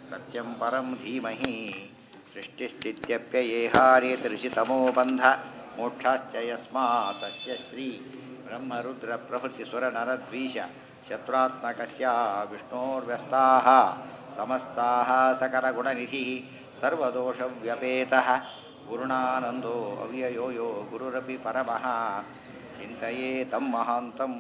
ಸತ್ಯಂ ಪರಂ ಧೀಮಹಿ ಸೃಷ್ಟಿಸ್ಥಿತ್ಯಪ್ಯಯೇಹಾರೇತೃಷಿತಮೋ ಬಂಧ ಮೋಕ್ಷಾಶ್ಚ ಯಸ್ಮಾತ್ ತಸ್ಯ ಶ್ರೀ ಬ್ರಹ್ಮರುದ್ರ ಪ್ರಭೃತಿ ಸುರನರದ್ವೀಶ ಶತ್ರುತ್ಮಕಸ್ಯ ವಿಷ್ಣೋರ್ವ್ಯಸ್ತಾಃ ಸಮಸ್ತಾಃ ಸಕಲಗುಣನಿಧಿಃ ಸರ್ವದೋಷವ್ಯಪೇತಃ ಗುರುಣಾನಂದೋ ಅವ್ಯಯೋ ಯೋ ಗುರುರಪಿ ಪರಮಃ ಚಿಂತೆಯೇ ತಮ್ಮ ಮಹಾಂತಂ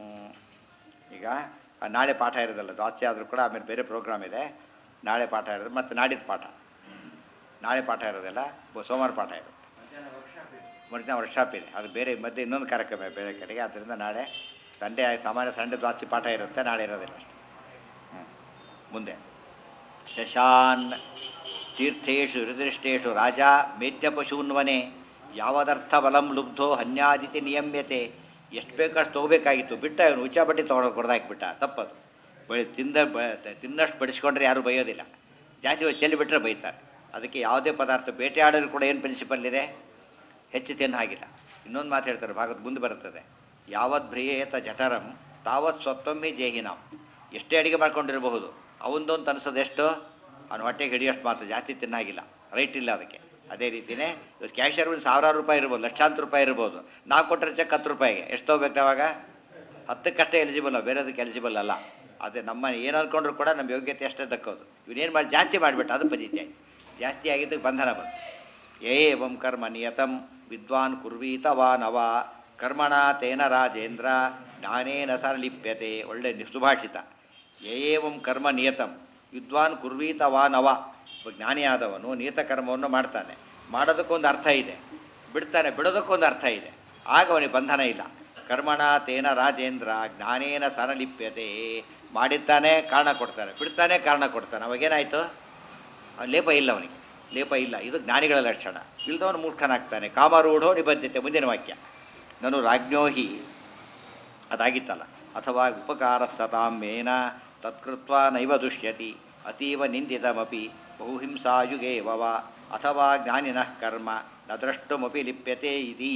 ಈಗ ಆ ನಾಳೆ ಪಾಠ ಇರೋದಲ್ಲ ದ್ವಾದಶಿ ಆದರೂ ಕೂಡ ಆಮೇಲೆ ಬೇರೆ ಪ್ರೋಗ್ರಾಮ್ ಇದೆ ನಾಳೆ ಪಾಠ ಇರೋದು ಮತ್ತು ನಾಡಿದ್ದು ಪಾಠ ನಾಳೆ ಪಾಠ ಇರೋದಿಲ್ಲ ಬ- ಸೋಮವಾರ ಪಾಠ ಇರುತ್ತೆ ಮಧ್ಯಾಹ್ನ ವರ್ಕ್ಶಾಪ್ ಇದೆ ಅದು ಬೇರೆ ಮಧ್ಯೆ ಇನ್ನೊಂದು ಕಾರ್ಯಕ್ರಮ ಇದೆ ಬೇರೆ ಕಡೆಗೆ ಆದ್ದರಿಂದ ನಾಳೆ ಸಂಡೇ ಸಾಮಾನ್ಯ ಸಂಡೇ ದ್ವಾದಶಿ ಪಾಠ ಇರುತ್ತೆ ನಾಳೆ ಇರೋದಿಲ್ಲ ಅಷ್ಟೇ ಹ್ಞೂ ಮುಂದೆ ಶಶಾನ್ ತೀರ್ಥೇಶು ಹೃದೃಷ್ಟೇಶು ರಾಜ ಮೇದ್ಯಪಶೂನ್ವನೆ ಯಾವದರ್ಥ ಬಲಂ ಲುಬ್ಧೋ ಹನ್ಯಾದಿತಿ ನಿಯಮ್ಯತೆ ಎಷ್ಟು ಬೇಕಷ್ಟು ತೊಗೋಬೇಕಾಗಿತ್ತು ಬಿಟ್ಟ ಇವನು ಉಚ್ಚ ಬಡ್ಡಿ ತೊಗೊಂಡು ಕೊಡ್ದಾಕ್ಬಿಟ್ಟ ತಪ್ಪದು ಬಳಿ ತಿಂದ ಬ ತಿನ್ನಷ್ಟು ಬಡಿಸ್ಕೊಂಡ್ರೆ ಯಾರೂ ಬೈಯೋದಿಲ್ಲ ಜಾಸ್ತಿ ಹೊತ್ತು ಚೆಲ್ಲಿ ಬಿಟ್ಟರೆ ಬೈತಾರೆ ಅದಕ್ಕೆ ಯಾವುದೇ ಪದಾರ್ಥ ಬೇಟೆಯಾಡೋರು ಕೂಡ ಏನು ಪ್ರಿನ್ಸಿಪಲ್ ಇದೆ ಹೆಚ್ಚು ತಿನ್ನ ಹಾಗಿಲ್ಲ ಇನ್ನೊಂದು ಮಾತು ಹೇಳ್ತಾರೆ ಭಾಗದ ಮುಂದೆ ಬರುತ್ತದೆ ಯಾವತ್ ಭ್ರಿಯೇತ ಜಠರಂ ತಾವತ್ ಸ್ವತ್ತೊಮ್ಮೆ ಜೇಹಿನಾಂ ಎಷ್ಟೇ ಅಡಿಗೆ ಮಾಡ್ಕೊಂಡಿರಬಹುದು ಅವನದೊಂದು ಅನಿಸೋದು ಎಷ್ಟು ಅವನ ಹೊಟ್ಟೆಗೆ ಹಿಡಿಯೋಷ್ಟು ಮಾತ್ರ ಜಾಸ್ತಿ ತಿನ್ನಾಗಿಲ್ಲ ರೈಟ್ ಇಲ್ಲ ಅದಕ್ಕೆ ಅದೇ ರೀತಿಯೇ ಕ್ಯಾಶಿಯರ್ ಒಂದು ಸಾವಿರಾರು ರೂಪಾಯಿ ಇರ್ಬೋದು ಲಕ್ಷಾಂತರ ರೂಪಾಯಿ ಇರ್ಬೋದು ನಾವು ಕೊಟ್ಟರೆ ಚೆಕ್ ಹತ್ತು ರೂಪಾಯಿಗೆ ಎಷ್ಟು ಹೋಗ್ಬೇಕು ಅವಾಗ ಹತ್ತಕ್ಕಷ್ಟೇ ಎಲಿಜಿಬಲ್ ಬೇರೆದಕ್ಕೆ ಎಲಿಜಿಬಲ್ ಅಲ್ಲ ಅದೇ ನಮ್ಮ ಏನು ಅಂದ್ಕೊಂಡ್ರು ಕೂಡ ನಮ್ಮ ಯೋಗ್ಯತೆ ಅಷ್ಟೇ ದಕ್ಕೋದು ಇವನೇನು ಮಾಡಿ ಜಾಸ್ತಿ ಮಾಡಿಬಿಟ್ಟು ಅದು ಪದ್ಧತಿ ಆಯ್ತು ಜಾಸ್ತಿ ಆಗಿದ್ದಕ್ಕೆ ಬಂಧನ ಬಂತು ಏವಂ ಕರ್ಮ ನಿಯತಂ ವಿದ್ವಾನ್ ಕುರ್ವೀತ ವಾ ನವ ಕರ್ಮಣ ತೇನ ರಾಜೇಂದ್ರ ಜ್ಞಾನೇನ ಸ ಲಿಪ್ಯತೆ ಒಳ್ಳೆ ನಿ- ಸುಭಾಷಿತ ಏವಂ ಕರ್ಮ ನಿಯತಂ ವಿದ್ವಾನ್ ಕುರ್ವೀತ ವಾ ನವ ಒಬ್ಬ ಜ್ಞಾನಿಯಾದವನು ನಿಯತ ಕರ್ಮವನ್ನು ಮಾಡ್ತಾನೆ ಮಾಡೋದಕ್ಕೊಂದು ಅರ್ಥ ಇದೆ ಬಿಡ್ತಾನೆ ಬಿಡೋದಕ್ಕೊಂದು ಅರ್ಥ ಇದೆ ಆಗ ಅವನಿಗೆ ಬಂಧನ ಇಲ್ಲ ಕರ್ಮಣ ತೇನ ರಾಜೇಂದ್ರ ಜ್ಞಾನೇನ ಸರಲಿಪ್ಯತೆ ಮಾಡಿದ್ದಾನೆ ಕಾರಣ ಕೊಡ್ತಾನೆ ಬಿಡ್ತಾನೆ ಕಾರಣ ಕೊಡ್ತಾನೆ ಅವಾಗೇನಾಯಿತು ಅವ್ನು ಲೇಪ ಇಲ್ಲ ಅವನಿಗೆ ಲೇಪ ಇಲ್ಲ ಇದು ಜ್ಞಾನಿಗಳ ಲಕ್ಷಣ ಇಲ್ದವನು ಮೂರ್ಖನಾಗ್ತಾನೆ ಕಾಮರೂಢೋ ನಿಬದ್ಧತೆ ಮುಂದಿನ ವಾಕ್ಯ ನಾನು ರಾಜ್ಞೋಹಿ ಅದಾಗಿತ್ತಲ್ಲ ಅಥವಾ ಉಪಕಾರಸ್ತತಾಮೇನ ತತ್ಕೃತ್ವ ನೈವ ದುಷ್ಯತಿ ಅತೀವ ನಿಂದಿತಮಪಿ ಬಹುಹಿಂಸಾಯುಗೇ ವವ ಅಥವಾ ಜ್ಞಾನಿನಃ ಕರ್ಮ ನ ದ್ರಷ್ಟುಮಪಿ ಲಿಪ್ಯತೆ ಇದೀ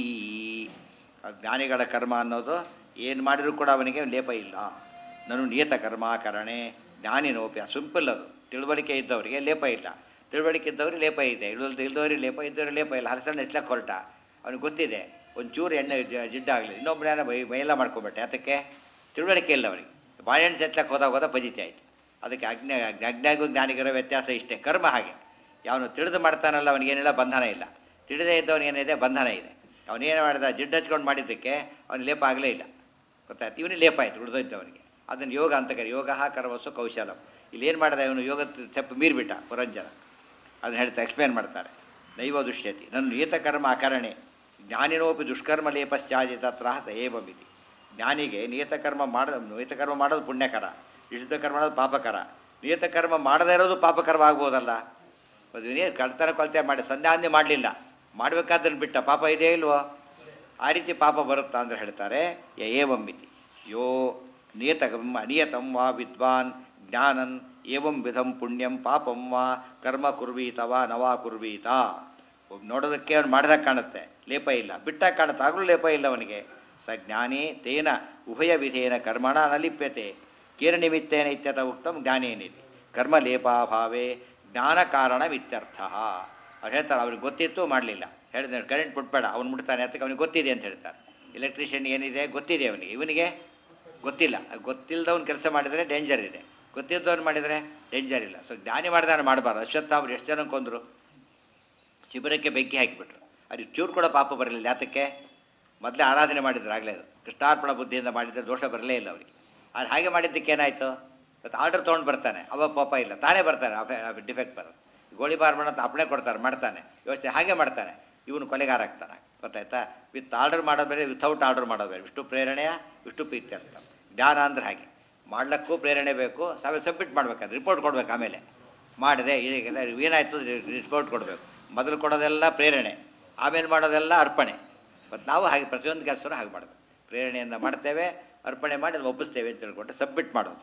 ಆ ಜ್ಞಾನಿಗಳ ಕರ್ಮ ಅನ್ನೋದು ಏನು ಮಾಡಿದರೂ ಕೂಡ ಅವನಿಗೆ ಲೇಪ ಇಲ್ಲ ನಾನು ನಿಯತ ಕರ್ಮಾಕರಣೆ ಜ್ಞಾನಿನೋಪಿ ಸಿಂಪಲ್ ಅದು ತಿಳುವಳಿಕೆ ಇದ್ದವರಿಗೆ ಲೇಪ ಇಲ್ಲ ತಿಳುವಳಿಕೆ ಇದ್ದವ್ರಿಗೆ ಲೇಪ ಇದೆ ಇಳಿದು ಇಲ್ದವ್ರಿಗೆ ಲೇಪ ಇದ್ದವ್ರಿಗೆ ಲೇಪ ಇಲ್ಲ ಹಲಸಣ್ಣ ಹೆಚ್ಚಲಕ್ಕೆ ಹೊರಟ ಅವ್ನಿಗೆ ಗೊತ್ತಿದೆ ಒಂಚೂರು ಎಣ್ಣೆ ಜ- ಜಿಡ್ಡಾಗಲಿ ಇನ್ನೊಬ್ಬನ ಮೈ ಮೈಯೆಲ್ಲ ಮಾಡ್ಕೊಂಬಿಟ್ಟೆ ಅದಕ್ಕೆ ತಿಳುವಳಿಕೆ ಇಲ್ಲ ಅವನಿಗೆ ಬಾಳೆಹಣ್ಣು ಹೆಚ್ಚಲಕ್ಕೆ ಹೋದಾಗ ಹೋದ ಪಜಿತಿ ಆಯಿತು ಅದಕ್ಕೆ ಅಜ್ಞ ಅಜ್ಞಾನಿಗೂ ಜ್ಞಾನಿಗಿರೋ ವ್ಯತ್ಯಾಸ ಇಷ್ಟೇ ಕರ್ಮ ಹಾಗೆ ಯಾವನು ತಿಳಿದು ಮಾಡ್ತಾನಲ್ಲ ಅವನಿಗೇನಿಲ್ಲ ಬಂಧನ ಇಲ್ಲ ತಿಳಿದೇ ಇದ್ದವನಿಗೇನಿದೆ ಬಂಧನ ಇದೆ ಅವನೇನು ಮಾಡಿದ ಜಿಡ್ಡು ಹಚ್ಕೊಂಡು ಮಾಡಿದ್ದಕ್ಕೆ ಅವನಿಗೆ ಲೇಪ ಆಗಲೇ ಇಲ್ಲ ಗೊತ್ತಾಯ್ತು ಇವನಿಗೆ ಲೇಪ ಆಯಿತು ಉಳಿದೋಯ್ತವನಿಗೆ ಅದನ್ನು ಯೋಗ ಅಂತ ಕರಿ ಯೋಗ ಕರ್ಮಸ್ಸು ಕೌಶಲಂ ಇಲ್ಲಿ ಏನು ಮಾಡಿದ ಇವನು ಯೋಗ ತೆಪ್ಪು ಮೀರಿಬಿಟ್ಟ ಪುರಂಜನ ಅದನ್ನ ಹೇಳ್ತಾ ಎಕ್ಸ್ಪ್ಲೇನ್ ಮಾಡ್ತಾರೆ ನೈವ ದುಷ್ಯತಿ ನನ್ನ ನಿಯತ ಕರ್ಮ ಅಕರಣೆ ಜ್ಞಾನಿನೋಪಿ ದುಷ್ಕರ್ಮ ಲೇಪಶ್ಚಾಜಿತ ತ್ರಾಸ ಏವಮಿತಿ ಜ್ಞಾನಿಗೆ ನಿಯತ ಕರ್ಮ ಮಾಡ ನಿಯತ ಕರ್ಮ ಮಾಡೋದು ಪುಣ್ಯಕರ ನಿಷಿದ್ಧ ಕರ್ಮ ಮಾಡೋದು ಪಾಪಕರ ನಿಯತ ಕರ್ಮ ಮಾಡದೇ ಇರೋದು ಪಾಪಕರ್ಮ ಆಗ್ಬೋದಲ್ಲ ಇವನೇನು ಕಳ್ತನ ಕೊಲ್ತೆ ಮಾಡಿ ಸಂಧ್ಯಾವಂದನೆ ಮಾಡಲಿಲ್ಲ ಮಾಡಬೇಕಾದ್ದನ್ನು ಬಿಟ್ಟ ಪಾಪ ಇದೆಯೇ ಇಲ್ವೋ ಆ ರೀತಿ ಪಾಪ ಬರುತ್ತಾ ಅಂದ್ರೆ ಹೇಳ್ತಾರೆ ಯ ಏವಂ ಮಿತಿ ಯೋ ನಿಯತಕಂ ಅನಿಯತಂ ವಾ ವಿದ್ವಾನ್ ಜ್ಞಾನನ್ ಏವಂ ವಿಧಂ ಪುಣ್ಯಂ ಪಾಪಂ ವಾ ಕರ್ಮ ಕುರ್ವೀತ ವಾ ನವಾ ಕುರ್ವೀತ ಒಬ್ಬ ನೋಡೋದಕ್ಕೆ ಅವ್ನು ಮಾಡಿದಾಗ ಕಾಣುತ್ತೆ ಲೇಪ ಇಲ್ಲ ಬಿಟ್ಟಾಗ ಕಾಣುತ್ತೆ ಆಗಲೂ ಲೇಪ ಇಲ್ಲ ಅವನಿಗೆ ಸ ಜ್ಞಾನೇ ತೇನ ಉಭಯ ವಿಧೇನ ಕರ್ಮಣ ನ ಲಿಪ್ಯತೆ ಕೇನ ನಿಮಿತ್ತೇನ ಇತ್ಯತ ಉಕ್ತಂ ಜ್ಞಾನೇನಿತಿ ಕರ್ಮ ಲೇಪಾಭಾವೇ ಜ್ಞಾನ ಕಾರಣವಿತ್ಯರ್ಥ ಅವ್ರು ಹೇಳ್ತಾರೆ ಅವ್ರಿಗೆ ಗೊತ್ತಿತ್ತು ಮಾಡಲಿಲ್ಲ ಹೇಳಿದ್ರೆ ಕರೆಂಟ್ ಬಿಟ್ಬೇಡ ಅವ್ನು ಮುಟ್ತಾನೆ ಅದಕ್ಕೆ ಅವನಿಗೆ ಗೊತ್ತಿದೆ ಅಂತ ಹೇಳ್ತಾರೆ ಎಲೆಕ್ಟ್ರಿಷಿಯನ್ ಏನಿದೆ ಗೊತ್ತಿದೆ ಅವನಿಗೆ ಇವನಿಗೆ ಗೊತ್ತಿಲ್ಲ ಅದು ಗೊತ್ತಿಲ್ಲದವ್ನು ಕೆಲಸ ಮಾಡಿದರೆ ಡೇಂಜರ್ ಇದೆ ಗೊತ್ತಿದ್ದವ್ನು ಮಾಡಿದರೆ ಡೇಂಜರ್ ಇಲ್ಲ ಸೊ ಜ್ಞಾನಿ ಮಾಡಿದಾನೆ ಮಾಡಬಾರ್ದು ಅಶ್ವತ್ಥಾಮ್ರು ಎಷ್ಟು ಜನ ಕೊಂದರು ಶಿಬಿರಕ್ಕೆ ಬೆಂಕಿ ಹಾಕಿಬಿಟ್ರು ಅದು ಚೂರು ಕೂಡ ಪಾಪ ಬರಲಿಲ್ಲ ಯಾತಕ್ಕೆ ಮೊದಲೇ ಆರಾಧನೆ ಮಾಡಿದ್ರು ಆಗಲೇ ಅದು ಕೃಷ್ಣಾರ್ಪಣ ಬುದ್ಧಿಯಿಂದ ಮಾಡಿದ್ರೆ ದೋಷ ಬರಲೇ ಇಲ್ಲ ಅವರಿಗೆ ಅದು ಹಾಗೆ ಮಾಡಿದ್ದಕ್ಕೆ ಏನಾಯಿತು ಇವತ್ತು ಆರ್ಡರ್ ತೊಗೊಂಡು ಬರ್ತಾನೆ ಅವ ಪಾಪ ಇಲ್ಲ ತಾನೇ ಬರ್ತಾನೆ ಡಿಫೆಕ್ಟ್ ಬರೋದು ಗೋಳಿಬಾರ್ ಮಾಡೋ ಅಂತ ಅಪ್ಪಣೆ ಕೊಡ್ತಾರೆ ಮಾಡ್ತಾನೆ ಯೋಚನೆ ಹಾಗೆ ಮಾಡ್ತಾನೆ ಇವನು ಕೊಲೆಗಾರ ಆಗ್ತಾನೆ ಗೊತ್ತಾಯ್ತಾ ವಿತ್ ಆರ್ಡರ್ ಮಾಡೋದು ಬೇರೆ ವಿತೌಟ್ ಆರ್ಡರ್ ಮಾಡೋದು ಬೇರೆ ವಿಷ್ಣು ಪ್ರೇರಣೆಯ ವಿಷ್ಣು ಪ್ರೀತಿ ಅಂತ ಜ್ಞಾನ ಅಂದ್ರೆ ಹಾಗೆ ಮಾಡ್ಲಿಕ್ಕೂ ಪ್ರೇರಣೆ ಬೇಕು ಸಾವೇ ಸಬ್ಮಿಟ್ ಮಾಡ್ಬೇಕಾದ್ರೆ ರಿಪೋರ್ಟ್ ಕೊಡ್ಬೇಕು ಆಮೇಲೆ ಮಾಡಿದೆ ಈಗ ಏನಾಯ್ತು ರಿಪೋರ್ಟ್ ಕೊಡಬೇಕು ಮೊದಲು ಕೊಡೋದೆಲ್ಲ ಪ್ರೇರಣೆ ಆಮೇಲೆ ಮಾಡೋದೆಲ್ಲ ಅರ್ಪಣೆ ಮತ್ತು ನಾವು ಹಾಗೆ ಪ್ರತಿಯೊಂದು ಕೆಲಸನೂ ಹಾಗೆ ಮಾಡಬೇಕು ಪ್ರೇರಣೆಯಿಂದ ಮಾಡ್ತೇವೆ ಅರ್ಪಣೆ ಮಾಡಿ ಅದನ್ನ ಒಪ್ಪಿಸ್ತೇವೆ ಅಂತ ತಿಳ್ಕೊಂಡು ಸಬ್ಮಿಟ್ ಮಾಡೋದು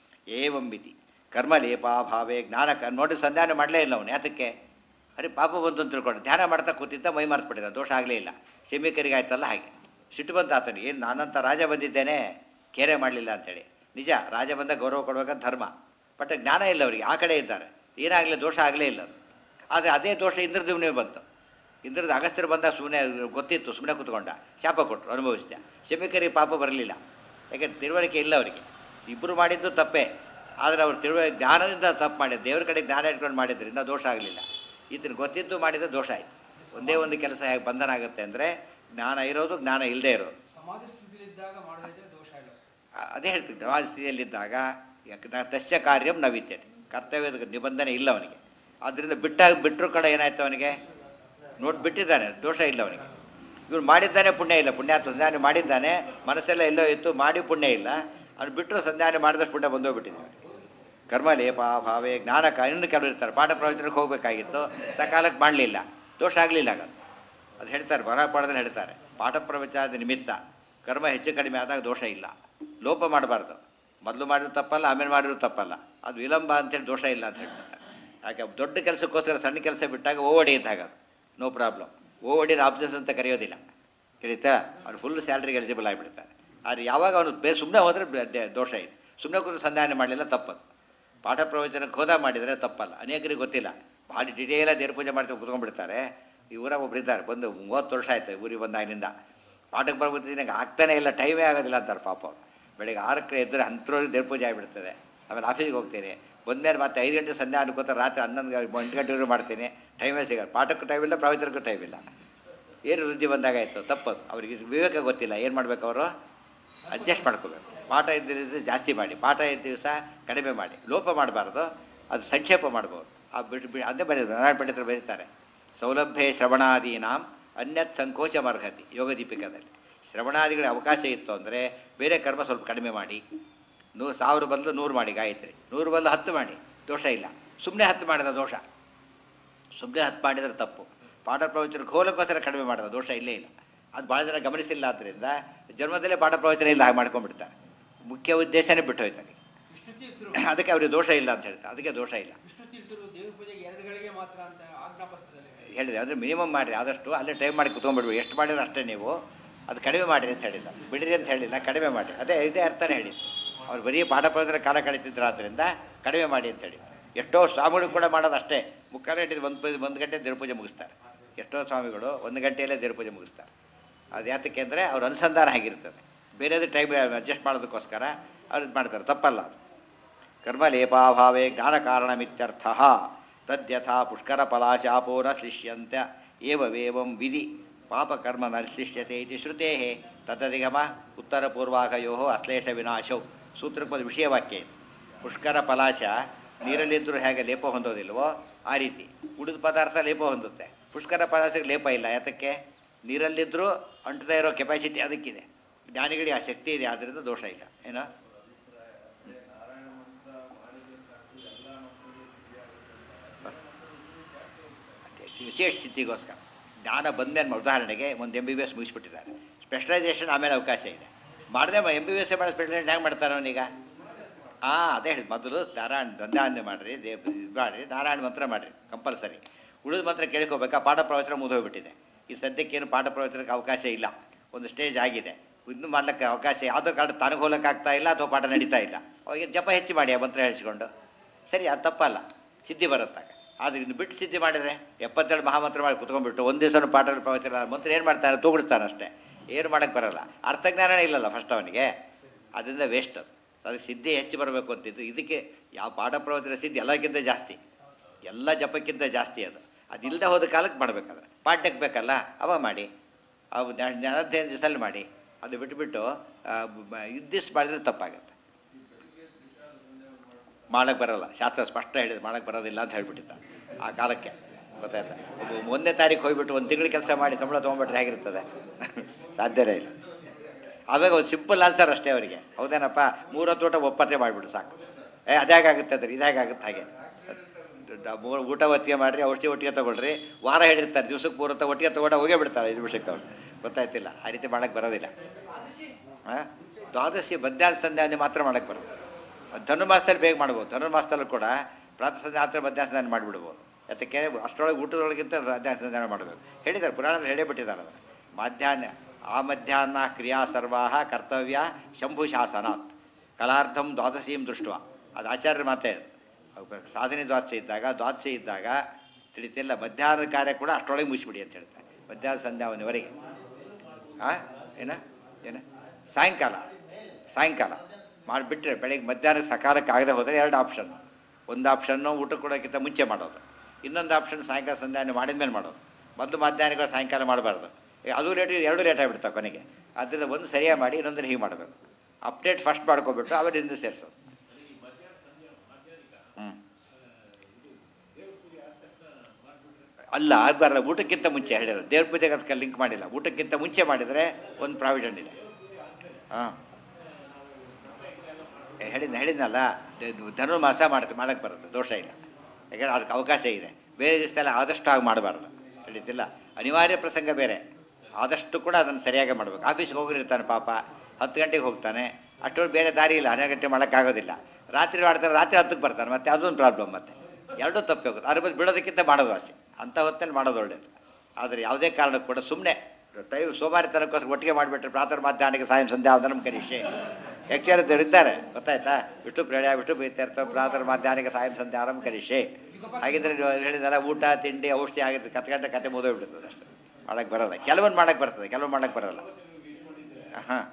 ಏವಂ ಮಿತಿ ಕರ್ಮ ಲೇಪಾಭಾವೇ ಜ್ಞಾನ ಕ ನೋಡಿ ಸಂಧಾನ ಮಾಡಲೇ ಇಲ್ಲ ಅವನು ಯಾತಕ್ಕೆ ಅರೆ ಪಾಪ ಬಂತು ಅಂತ ತಿಳ್ಕೊಂಡು ಧ್ಯಾನ ಮಾಡ್ತಾ ಕೂತಿದ್ದ ಮೈ ಮರೆತು ದೋಷ ಆಗಲೇ ಇಲ್ಲ ಸೆಮಿಕರಿಗೆ ಆಯ್ತಲ್ಲ ಹಾಗೆ ಸಿಟ್ಟು ಬಂತು ಆತನಿಗೆ ಏನು ನಾನಂತ ರಾಜ ಬಂದಿದ್ದೇನೆ ಕೇರೆ ಮಾಡಲಿಲ್ಲ ಅಂತೇಳಿ ನಿಜ ರಾಜ ಬಂದ ಗೌರವ ಕೊಡ್ಬೇಕಂತ ಧರ್ಮ ಬಟ್ ಜ್ಞಾನ ಇಲ್ಲ ಅವರಿಗೆ ಆ ಕಡೆ ಇದ್ದಾರೆ ಏನಾಗಲಿ ದೋಷ ಆಗಲೇ ಇಲ್ಲ ಅದು ಆದರೆ ಅದೇ ದೋಷ ಇಂದ್ರದೇವನಿಗೆ ಬಂತು ಇಂದ್ರದ ಅಗಸ್ತ್ಯರು ಬಂದಾಗ ಸುಮ್ಮನೆ ಗೊತ್ತಿತ್ತು ಸುಮ್ಮನೆ ಕೂತ್ಕೊಂಡ ಶಾಪ ಕೊಟ್ಟರು ಅನುಭವಿಸಿದ ಶಮಿಕರಿಗೆ ಪಾಪ ಬರಲಿಲ್ಲ ಯಾಕೆಂದ್ರೆ ತಿಳುವಳಿಕೆ ಇಲ್ಲ ಅವರಿಗೆ ಇಬ್ಬರು ಮಾಡಿದ್ದು ತಪ್ಪೇ ಆದರೆ ಅವ್ರು ತಿಳುವಳಿಕೆ ಜ್ಞಾನದಿಂದ ತಪ್ಪು ಮಾಡಿದ್ದು ದೇವ್ರ ಕಡೆ ಜ್ಞಾನ ಇಟ್ಕೊಂಡು ಮಾಡಿದ್ರಿಂದ ದೋಷ ಆಗಲಿಲ್ಲ ಈತನ ಗೊತ್ತಿದ್ದು ಮಾಡಿದ ದೋಷ ಆಯಿತು ಒಂದೇ ಒಂದು ಕೆಲಸ ಹೇಗೆ ಬಂಧನ ಆಗುತ್ತೆ ಅಂದರೆ ಜ್ಞಾನ ಇರೋದು ಜ್ಞಾನ ಇಲ್ಲದೆ ಇರೋದು ಸಮಾಧಿ ಸ್ಥಿತಿಲಿದ್ದಾಗ ಮಾಡೋದಿದ್ರೆ ದೋಷ ಇಲ್ಲ ಅಷ್ಟೇ. ಅ- ಅದೇ ಹೇಳ್ತೀನಿ ನವಾಜ್ ಸ್ಥಿತಿಯಲ್ಲಿದ್ದಾಗ ಯಾಕೆ ನಾ ತಸ್ಯ ಕಾರ್ಯಂ ನ ವಿದ್ಯತೆ ಕರ್ತವ್ಯದ ನಿಬಂಧನೆ ಇಲ್ಲ ಅವನಿಗೆ ಆದ್ದರಿಂದ ಬಿಟ್ಟಾಗ ಬಿಟ್ಟರು ಕಡೆ ಏನಾಯ್ತು ಅವನಿಗೆ ನೋಡಿ ಬಿಟ್ಟಿದ್ದಾನೆ ದೋಷ ಇಲ್ಲ ಅವನಿಗೆ ಇವ್ರು ಮಾಡಿದ್ದಾನೆ ಪುಣ್ಯ ಇಲ್ಲ ಪುಣ್ಯ ಸಂಧಾನ ಮಾಡಿದ್ದಾನೆ ಮನಸ್ಸೆಲ್ಲ ಎಲ್ಲೋ ಇತ್ತು ಮಾಡಿ ಪುಣ್ಯ ಇಲ್ಲ ಅವ್ನು ಬಿಟ್ಟರು ಸಂಧಾನ ಮಾಡಿದಷ್ಟು ಪುಣ್ಯ ಬಂದೋಗ್ಬಿಟ್ಟಿದೆ ಕರ್ಮ ಲೇಪ ಭಾವೇ ಜ್ಞಾನ ಕ- ಇನ್ನು ಕೆಲವರು ಇರ್ತಾರೆ ಪಾಠ ಪ್ರವಚನಕ್ಕೆ ಹೋಗಬೇಕಾಗಿತ್ತು ಸಕಾಲಕ್ಕೆ ಮಾಡಲಿಲ್ಲ ದೋಷ ಆಗಲಿಲ್ಲ ಆಗ ಅದು ಹೇಳ್ತಾರೆ ಬರ ಪಾಠದಲ್ಲಿ ಹೇಳ್ತಾರೆ ಪಾಠ ಪ್ರವಚನದ ನಿಮಿತ್ತ ಕರ್ಮ ಹೆಚ್ಚು ಕಡಿಮೆ ಆದಾಗ ದೋಷ ಇಲ್ಲ ಲೋಪ ಮಾಡಬಾರ್ದು ಮೊದಲು ಮಾಡಿರೋ ತಪ್ಪಲ್ಲ ಆಮೇಲೆ ಮಾಡಿರೋ ತಪ್ಪಲ್ಲ ಅದು ವಿಳಂಬ ಅಂತೇಳಿ ದೋಷ ಇಲ್ಲ ಅಂತ ಹೇಳ್ತಾರೆ ಯಾಕೆ ದೊಡ್ಡ ಕೆಲಸಕ್ಕೋಸ್ಕರ ಸಣ್ಣ ಕೆಲಸ ಬಿಟ್ಟಾಗ ಓವಡಿ ಇದ್ದಾಗ ನೋ ಪ್ರಾಬ್ಲಮ್ ಓವಡಿನ ಆಬ್ಸೆನ್ಸ್ ಅಂತ ಕರೆಯೋದಿಲ್ಲ ತಿಳಿತಾ ಅವ್ನು ಫುಲ್ ಸ್ಯಾಲ್ರಿಗೆ ಎಲಿಜಿಬಲ್ ಆಗಿಬಿಡ್ತಾರೆ ಆದರೆ ಯಾವಾಗ ಅವನು ಬೇ ಸುಮ್ಮನೆ ಹೋದರೆ ಬೆ- ದೋಷ ಇದೆ ಸುಮ್ಮನೆ ಕೂತು ಸಂಧಾನ ಮಾಡಲಿಲ್ಲ ತಪ್ಪದು ಪಾಠ ಪ್ರವಚನಕ್ಕೆ ಹೋದ ಮಾಡಿದರೆ ತಪ್ಪಲ್ಲ ಅನೇಕರಿಗೆ ಗೊತ್ತಿಲ್ಲ ಭಾಳ ಡಿಟೇಲಾಗಿ ದೇವ್ರ ಪೂಜೆ ಮಾಡ್ತಾ ಕುತ್ಕೊಂಡ್ಬಿಡ್ತಾರೆ ಈ ಊರಾಗ ಒಬ್ರು ಇದ್ದಾರೆ ಬಂದು ಮೂವತ್ತು ವರ್ಷ ಆಯ್ತು ಊರಿಗೆ ಬಂದಾಗಿನಿಂದ ಪಾಠಕ್ಕೆ ಬರ್ಬೋದು ನಂಗೆ ಆಗ್ತಾನೆ ಇಲ್ಲ ಟೈಮೇ ಆಗೋದಿಲ್ಲ ಅಂತಾರೆ ಪಾಪ ಅವ್ರು ಬೆಳಿಗ್ಗೆ ಆರಕ್ಕೆ ಎದ್ದರೆ ಅಂಥವ್ರಿಗೆ ದೇವ್ರ ಪೂಜೆ ಆಗಿಬಿಡ್ತದೆ ಆಮೇಲೆ ಆಫೀಸಿಗೆ ಹೋಗ್ತೀನಿ ಬಂದ್ಮೇಲೆ ಮತ್ತೆ ಐದು ಗಂಟೆ ಸಂಧ್ಯಾ ಅನ್ಕೋತಾರೆ ರಾತ್ರಿ ಹನ್ನೊಂದು ಎಂಟು ಗಂಟೆವರೆಗೂ ಮಾಡ್ತೀನಿ ಟೈಮೇ ಸಿಗಲ್ಲ ಪಾಠಕ್ಕೂ ಟೈಮ್ ಇಲ್ಲ ಪ್ರವಚನಕ್ಕೂ ಟೈಮ್ ಇಲ್ಲ ಏನು ವೃದ್ಧಿ ಬಂದಾಗಾಯ್ತು ತಪ್ಪದು ಅವ್ರಿಗೆ ವಿವೇಕ ಗೊತ್ತಿಲ್ಲ ಏನು ಮಾಡ್ಬೇಕು ಅವರು ಅಡ್ಜಸ್ಟ್ ಮಾಡ್ಕೋಬೇಕು ಪಾಠ ಇದ್ದ ದಿವಸ ಜಾಸ್ತಿ ಮಾಡಿ ಪಾಠ ಇದ್ದ ದಿವಸ ಕಡಿಮೆ ಮಾಡಿ ಲೋಪ ಮಾಡಬಾರ್ದು ಅದು ಸಂಕ್ಷೇಪ ಮಾಡ್ಬೋದು ಆ ಬಿಟ್ಟು ಬಿಟ್ಟು ಅದೇ ಬರೀತಾರೆ ನಾರಾಯಣ ಪಂಡಿತರು ಬರೀತಾರೆ ಸೌಲಭ್ಯ ಶ್ರವಣಾದೀನಾಂ ಅನ್ಯತ್ ಸಂಕೋಚ ಮರ್ಹತಿ ಯೋಗ ದೀಪಿಕದಲ್ಲಿ ಶ್ರವಣಾದಿಗಳ ಅವಕಾಶ ಇತ್ತು ಅಂದರೆ ಬೇರೆ ಕರ್ಮ ಸ್ವಲ್ಪ ಕಡಿಮೆ ಮಾಡಿ ನೂ ಸಾವಿರ ಬದಲು ನೂರು ಮಾಡಿ ಗಾಯತ್ರಿ ನೂರು ಬದಲು ಹತ್ತು ಮಾಡಿ ದೋಷ ಇಲ್ಲ ಸುಮ್ಮನೆ ಹತ್ತು ಮಾಡಿದ ದೋಷ ಸುಮ್ಮನೆ ಹತ್ತು ಮಾಡಿದರೆ ತಪ್ಪು ಪಾಠ ಪ್ರವಚನಕ್ಕೆ ಹೋಲಕ್ಕೋಸ್ಕರ ಕಡಿಮೆ ಮಾಡೋದು ದೋಷ ಇಲ್ಲೇ ಇಲ್ಲ ಅದು ಭಾಳ ಜನ ಗಮನಿಸಿಲ್ಲ ಆದ್ದರಿಂದ ಜನ್ಮದಲ್ಲೇ ಪಾಠ ಪ್ರವಚನ ಇಲ್ಲ ಹಾಗೆ ಮಾಡ್ಕೊಂಡ್ಬಿಡ್ತಾರೆ ಮುಖ್ಯ ಉದ್ದೇಶನೇ ಬಿಟ್ಟು ಹೋಯ್ತಾರೆ ವಿಷ್ಣು ತೀರ್ಥರು ಅದಕ್ಕೆ ಅವ್ರಿಗೆ ದೋಷ ಇಲ್ಲ ಅಂತ ಹೇಳ್ತಾರೆ ಅದಕ್ಕೆ ದೋಷ ಇಲ್ಲ ವಿಷ್ಣು ತೀರ್ಥರು ದೇವ್ರ ಪೂಜೆಗೆ ಎರಡು ಗಳಿಗೆ ಮಾತ್ರ ಅಂತ ಆಜ್ಞಾಪತ್ರದಲ್ಲಿ ಹೇಳಿದ್ದಾರೆ. ಹೇಳಿದೆ ಅಂದರೆ ಮಿನಿಮಮ್ ಮಾಡಿರಿ ಆದಷ್ಟು ಅಲ್ಲೇ ಟೈಮ್ ಮಾಡಿ ಕುತ್ಕೊಂಡ್ಬಿಡ್ಬೇಕು ಎಷ್ಟು ಮಾಡಿದ್ರೆ ಅಷ್ಟೇ ನೀವು ಅದು ಕಡಿಮೆ ಮಾಡಿರಿ ಅಂತ ಹೇಳಿಲ್ಲ ಬಿಡಿರಿ ಅಂತ ಹೇಳಿಲ್ಲ ಕಡಿಮೆ ಮಾಡಿ ಅದೇ ಇದೇ ಅರ್ಥನೇ ಹೇಳಿ ಅವ್ರು ಬರೀ ಪಾಠ ಪ್ರವಚನ ಕಾಲ ಕಳೀತಿದ್ರು ಆದ್ದರಿಂದ ಕಡಿಮೆ ಮಾಡಿ ಅಂತ ಹೇಳಿ ಎಷ್ಟೋ ಸ್ವಾಮಿಗಳು ಕೂಡ ಮಾಡೋದು ಅಷ್ಟೇ ಮುಕ್ಕಾಲು ಗಂಟೆ ಒಂದು ಒಂದು ಗಂಟೆ ದೇವ್ರ ಪೂಜೆ ಮುಗಿಸ್ತಾರೆ ಎಷ್ಟೋ ಸ್ವಾಮಿಗಳು ಒಂದು ಗಂಟೆಯಲ್ಲೇ ದೇವ್ರ ಪೂಜೆ ಮುಗಿಸ್ತಾರೆ ಅದು ಯಾತಕ್ಕೆ ಅಂದರೆ ಅವ್ರ ಅನುಸಂಧಾನ ಆಗಿರ್ತದೆ ಬೇರೆದು ಟೈಮ್ ಅಡ್ಜಸ್ಟ್ ಮಾಡೋದಕ್ಕೋಸ್ಕರ ಅವ್ರು ಇದು ಮಾಡ್ತಾರೆ ತಪ್ಪಲ್ಲ ಅದು ಕರ್ಮಲೇಪಾಭಾವೇ ಜ್ಞಾನಕಾರಣಮಿತ್ಯರ್ಥ ತದ್ಯಥಾ ಪುಷ್ಕರ ಫಲಾಶಾಪೋ ನ ಶಿಷ್ಯಂತ ಏವವೇವಂ ವಿಧಿ ಪಾಪಕರ್ಮ ನ ಶಿಷ್ಯತೆ ಇತಿ ಶ್ರುತೇ ತದಧಿಗಮ ಉತ್ತರಪೂರ್ವಾಕಯೋ ಅಶ್ಲೇಷ ವಿನಾಶೌ ಸೂತ್ರಕ್ಕೊಂದು ವಿಷಯವಾಕ್ಯ ಇದೆ ಪುಷ್ಕರ ಫಲಾಶ ನೀರಲ್ಲಿದ್ದರೂ ಹೇಗೆ ಲೇಪ ಹೊಂದೋದಿಲ್ವೋ ಆ ರೀತಿ ಉಳಿದ ಪದಾರ್ಥ ಲೇಪ ಹೊಂದುತ್ತೆ ಪುಷ್ಕರ ಫಲಾಶಕ್ಕೆ ಲೇಪ ಇಲ್ಲ ಯಾತಕ್ಕೆ ನೀರಲ್ಲಿದ್ದರೂ ಅಂಟದೇ ಇರೋ ಕೆಪಾಸಿಟಿ ಅದಕ್ಕಿದೆ ಜ್ಞಾನಿಗಳಿಗೆ ಆ ಶಕ್ತಿ ಇದೆ ಆದ್ದರಿಂದ ದೋಷ ಇಲ್ಲ ಏನೋ ಅದೇ ವಿಶೇಷ ಸ್ಥಿತಿಗೋಸ್ಕರ ಜ್ಞಾನ ಬಂದ್ಮೇಲೆ ಉದಾಹರಣೆಗೆ ಒಂದು ಎಂ ಬಿ ಬಿ ಎಸ್ ಮುಗಿಸ್ಬಿಟ್ಟಿದ್ದಾರೆ ಸ್ಪೆಷಲೈಸೇಷನ್ ಆಮೇಲೆ ಅವಕಾಶ ಇದೆ ಮಾಡದೆ ಎಂ ಬಿ ಬಿ ಎಸ್ ಮಾಡೋ ಸ್ಪೆಷಲೈಸೇಷನ್ ಹೆಂಗೆ ಮಾಡ್ತಾರೆ ಅವನೀಗ ಹಾಂ ಅದೇ ಹೇಳಿ ಮೊದಲು ನಾರಾಯಣ ದಂಧಾನ್ಯ ಮಾಡಿರಿ ದೇವ್ ಇದು ಮಾಡಿರಿ ನಾರಾಯಣ ಮಂತ್ರ ಮಾಡಿರಿ ಕಂಪಲ್ಸರಿ ಉಳಿದ ಮಂತ್ರ ಕೇಳ್ಕೋಬೇಕಾ ಪಾಠ ಪ್ರವಚನ ಮುಗಿದೋಗ್ಬಿಟ್ಟಿದೆ ಈ ಸದ್ಯಕ್ಕೇನು ಪಾಠ ಪ್ರವಚನಕ್ಕೆ ಅವಕಾಶ ಇಲ್ಲ ಒಂದು ಸ್ಟೇಜ್ ಆಗಿದೆ ಇನ್ನು ಮಾಡ್ಲಿಕ್ಕೆ ಅವಕಾಶ ಯಾವುದೋ ಕಾರಣ ತನಗೆ ಹೋಗ್ಲಿಕ್ಕೆ ಆಗ್ತಾ ಇಲ್ಲ ಅಥವಾ ಪಾಠ ನಡೀತಾ ಇಲ್ಲ ಅವಾಗ ಜಪ ಹೆಚ್ಚು ಮಾಡಿ ಆ ಮಂತ್ರ ಹೇಳಿಸ್ಕೊಂಡು ಸರಿ ಅದು ತಪ್ಪಲ್ಲ ಸಿದ್ಧಿ ಬರುತ್ತಾಗ ಆದರೆ ಇನ್ನು ಬಿಟ್ಟು ಸಿದ್ಧಿ ಮಾಡಿದರೆ ಎಪ್ಪತ್ತೆರಡು ಮಹಾಮಂತ್ರ ಮಾಡಿ ಕುತ್ಕೊಂಡ್ಬಿಟ್ಟು ಒಂದು ದಿವಸ ಪಾಠ ಪ್ರವಚನ ಮಂತ್ರ ಏನು ಮಾಡ್ತಾನೆ ತೂಗಿಡ್ತಾನೆ ಅಷ್ಟೇ ಏನು ಮಾಡೋಕ್ಕೆ ಬರಲ್ಲ ಅರ್ಥಜ್ಞಾನನೇ ಇಲ್ಲಲ್ಲ ಫಸ್ಟ್ ಅವನಿಗೆ ಅದರಿಂದ ವೇಸ್ಟ್ ಅದು ಅದಕ್ಕೆ ಸಿದ್ಧಿ ಹೆಚ್ಚು ಬರಬೇಕು ಅಂತಿದ್ದು ಇದಕ್ಕೆ ಯಾವ ಪಾಠ ಪ್ರವಚನ ಸಿದ್ಧಿ ಎಲ್ಲಕ್ಕಿಂತ ಜಾಸ್ತಿ ಎಲ್ಲ ಜಪಕ್ಕಿಂತ ಜಾಸ್ತಿ ಅದು ಅದಿಲ್ಲದೆ ಹೋದ ಕಾಲಕ್ಕೆ ಮಾಡ್ಬೇಕಾದ್ರೆ ಪಾಠಕ್ಕೆ ಬೇಕಲ್ಲ ಅವ ಮಾಡಿ ಅವು ಹದಿನೈದು ದಿವಸದಲ್ಲಿ ಮಾಡಿ ಅದು ಬಿಟ್ಬಿಟ್ಟು ಆ, ಬ- ಇದ್ದಿಷ್ಟು ಮಾಡಿದ್ರೆ ತಪ್ಪಾಗುತ್ತೆ ಮಾಡಕ್ಕೆ ಬರಲ್ಲ ಶಾಸ್ತ್ರ ಸ್ಪಷ್ಟ ಹೇಳಿದೆ ಮಾಡಕ್ಕೆ ಬರೋದಿಲ್ಲ ಅಂತ ಹೇಳ್ಬಿಟ್ಟಿದ್ದ ಆ ಕಾಲಕ್ಕೆ ಗೊತ್ತಾಯ್ತಾ ಒಬ್ಬ ಒಂದನೇ ತಾರೀಕು ಹೋಗ್ಬಿಟ್ಟು ಒಂದು ತಿಂಗಳು ಕೆಲಸ ಮಾಡಿ ಸಂಬಳ ತೊಗೊಂಡ್ಬಿಟ್ರೆ ಹೇಗಿರ್ತದೆ ಸಾಧ್ಯನೇ ಇಲ್ಲ ಆವಾಗ ಒಂದು ಸಿಂಪಲ್ ಆನ್ಸರ್ ಅಷ್ಟೇ ಅವರಿಗೆ ಹೌದೇನಪ್ಪ ಮೂರೊತ್ತು ಊಟ ಒಪ್ಪತ್ತೆ ಮಾಡಿಬಿಡು ಸಾಕು ಏ ಅದ್ಯಾಗುತ್ತೆ ಅಂದ್ರೆ ಇದ್ಯಾಗುತ್ತೆ ಹಾಗೆ ದ- ಮೂರು ಊಟ ಒತ್ತಿಗೆ ಮಾಡಿರಿ ಔಷಧಿ ಒಟ್ಟಿಗೆ ತೊಗೊಳ್ರಿ ವಾರ ಹೇಳಿರ್ತಾರೆ ದಿವ್ಸಕ್ಕೆ ಮೂರು ಹೊತ್ತು ಒಟ್ಟಿಗೆ ತೊಗೊಂಡು ಹೋಗೇ ಬಿಡ್ತಾರೆ ಐದು ನಿಮಿಷಕ್ಕೆ ಅವ್ರು ಗೊತ್ತಾಯ್ತಿಲ್ಲ ಆ ರೀತಿ ಮಾಡಕ್ಕೆ ಬರೋದಿಲ್ಲ ಹಾಂ ದ್ವಾದಶಿ ಮಧ್ಯಾಹ್ನ ಸಂಧ್ಯಾನೆ ಮಾತ್ರ ಮಾಡಕ್ಕೆ ಬರೋದು ಧನುರ್ಮಾಸದಲ್ಲಿ ಬೇಗ ಮಾಡ್ಬೋದು ಧನುರ್ಮಾಸದಲ್ಲೂ ಕೂಡ ಪ್ರಾತಃ ಸಂಧ್ಯಾ ಆತರ ಮಧ್ಯಾಹ್ನ ಸಂಧಾನ ಮಾಡಿಬಿಡ್ಬೋದು ಯಾತಕ್ಕೆ ಅಷ್ಟರೊಳಗೆ ಊಟದೊಳಗಿಂತ ಮಧ್ಯಾಹ್ನ ಸಂಧಾನ ಮಾಡಬೇಕು ಹೇಳಿದ್ದಾರೆ ಪುರಾಣದಲ್ಲಿ ಹೇಳೇ ಬಿಟ್ಟಿದ್ದಾರೆ ಅದನ್ನು ಮಧ್ಯಾಹ್ನ ಆ ಮಧ್ಯಾಹ್ನ ಕ್ರಿಯಾ ಸರ್ವಾಹ ಕರ್ತವ್ಯ ಶಂಭು ಶಾಸನಾತ್ ಕಲಾರ್ಧಂ ದ್ವಾದಶೀಂ ದೃಷ್ಟ ಅದು ಆಚಾರ್ಯರ ಮಾತೇ ಅದು. ಸಾಧನೆ ದ್ವಾದಶೆ ಇದ್ದಾಗ ದ್ವಾದಶೆ ಇದ್ದಾಗ ತಿಳಿತಿಲ್ಲ ಮಧ್ಯಾಹ್ನದ ಕಾರ್ಯ ಕೂಡ ಅಷ್ಟರೊಳಗೆ ಮುಗಿಸ್ಬಿಡಿ ಅಂತ ಹೇಳ್ತಾರೆ ಮಧ್ಯಾಹ್ನ ಸಂಧ್ಯಾವನೆವರೆಗೆ ಆ ಏನ ಏನ ಸಾಯಂಕಾಲ ಸಾಯಂಕಾಲ ಮಾಡಿಬಿಟ್ರೆ ಬೆಳಗ್ಗೆ ಮಧ್ಯಾಹ್ನ ಸಕಾಲಕ್ಕೆ ಆಗದೆ ಹೋದರೆ ಎರಡು ಆಪ್ಷನ್ ಒಂದು ಆಪ್ಷನ್ನು ಊಟ ಕೊಡೋಕ್ಕಿಂತ ಮುಂಚೆ ಮಾಡೋದು ಇನ್ನೊಂದು ಆಪ್ಷನ್ ಸಾಯಂಕಾಲ ಸಂಧ್ಯಾವನೆ ಮಾಡಿದ ಮೇಲೆ ಮಾಡೋದು ಮೊದಲು ಮಧ್ಯಾಹ್ನಗಳು ಸಾಯಂಕಾಲ ಮಾಡಬಾರ್ದು ಅದು ಲೇಟ್ ಎರಡು ಲೇಟ್ ಆಗಿಬಿಡ್ತಾವೆ ಕೊನೆಗೆ ಅದರಿಂದ ಒಂದು ಸರಿಯಾಗಿ ಮಾಡಿ ಇನ್ನೊಂದನ್ನು ಹೀಗೆ ಮಾಡಬೇಕು ಅಪ್ಡೇಟ್ ಫಸ್ಟ್ ಮಾಡ್ಕೊಬಿಟ್ಟು ಆಮೇಲೆ ಹಿಂದೆ ಸೇರಿಸೋದು ಹ್ಞೂ ಅಲ್ಲ ಆಗಬಾರಲ್ಲ ಊಟಕ್ಕಿಂತ ಮುಂಚೆ ಹೇಳಿರೋದು ದೇವ್ರ ಪೂಜೆಗೆ ಅದಕ್ಕೆ ಲಿಂಕ್ ಮಾಡಿಲ್ಲ ಊಟಕ್ಕಿಂತ ಮುಂಚೆ ಮಾಡಿದರೆ ಒಂದು ಪ್ರಾವಿಡೆಂಟ್ ಇದೆ ಹಾಂ ಹೇಳಿದ್ನ ಹೇಳಿದ್ನಲ್ಲ ದ- ಧನುರ್ಮಾಸ ಮಾಡ್ತೆ ಮಾಡಕ್ಕೆ ಬರುತ್ತೆ ದೋಷ ಇಲ್ಲ ಯಾಕಂದ್ರೆ ಅದಕ್ಕೆ ಅವಕಾಶ ಇದೆ ಬೇರೆ ದಿವಸದಲ್ಲಿ ಆದಷ್ಟು ಆಗಿ ಮಾಡಬಾರ್ದು ತಿಳಿತಿಲ್ಲ ಅನಿವಾರ್ಯ ಪ್ರಸಂಗ ಬೇರೆ ಆದಷ್ಟು ಕೂಡ ಅದನ್ನು ಸರಿಯಾಗಿ ಮಾಡಬೇಕು ಆಫೀಸ್ಗೆ ಹೋಗಿರ್ತಾನೆ ಪಾಪ ಹತ್ತು ಗಂಟೆಗೆ ಹೋಗ್ತಾನೆ ಅಷ್ಟೊಂದು ಬೇರೆ ದಾರಿ ಇಲ್ಲ ಹನ್ನೆರಡು ಗಂಟೆ ಮಾಡೋಕ್ಕಾಗೋದಿಲ್ಲ ರಾತ್ರಿ ಮಾಡ್ತಾರೆ ರಾತ್ರಿ ಹತ್ತಕ್ಕೆ ಬರ್ತಾನೆ ಮತ್ತೆ ಅದೊಂದು ಪ್ರಾಬ್ಲಮ್ ಮತ್ತೆ ಎರಡೂ ತಪ್ಪಿ ಹೋಗುತ್ತೆ ಅದ್ರ ಬದಲು ಬಿಡೋದಕ್ಕಿಂತ ಮಾಡೋದು ಆಸೆ ಅಂಥ ಹೊತ್ತಲ್ಲಿ ಮಾಡೋದು ಒಳ್ಳೇದು ಆದರೆ ಯಾವುದೇ ಕಾರಣಕ್ಕೂ ಕೂಡ ಸುಮ್ಮನೆ ಟೈಮ್ ಸೋಮಾರಿತನಕ್ಕೋಸ್ಕರ ಒಟ್ಟಿಗೆ ಮಾಡಿಬಿಟ್ರೆ ಪ್ರಾತಃ ಮಧ್ಯಾಹ್ನಕ್ಕೆ ಸಾಯಂ ಸಂಧ್ಯಾ ವಂದನಂ ಕರಿಷೆ ಯಕ್ಷರದ್ದು ಇದ್ದಾರೆ ಗೊತ್ತಾಯ್ತಾ ವಿಷ್ಣು ಪ್ರೇಳ್ಯ ವಿಷ್ಣು ಪ್ರೀತ್ಯರ್ಥ ಪ್ರಾತಃ ಮಧ್ಯಾಹ್ನಕ್ಕೆ ಸಾಯಂ ಸಂಧ್ಯಾರಂ ಕರಿಷೆ ಹಾಗಿದ್ರೆ ನೀವು ಹೇಳಿದಲ್ಲ ಊಟ ತಿಂಡಿ ಔಷಧಿ ಆಗಿದ್ದು ಕತ್ ಗಂಟೆ ಕತೆ ಮುಗಿದೋಗ್ಬಿಡ್ತದೆ ಅಷ್ಟೇ ಮಾಡಕ್ಕೆ ಬರಲ್ಲ ಕೆಲವೊಂದು ಮಾಡಕ್ಕೆ ಬರ್ತದೆ ಕೆಲವೊಂದು ಮಾಡಕ್ಕೆ ಬರಲ್ಲ ಹಾಂ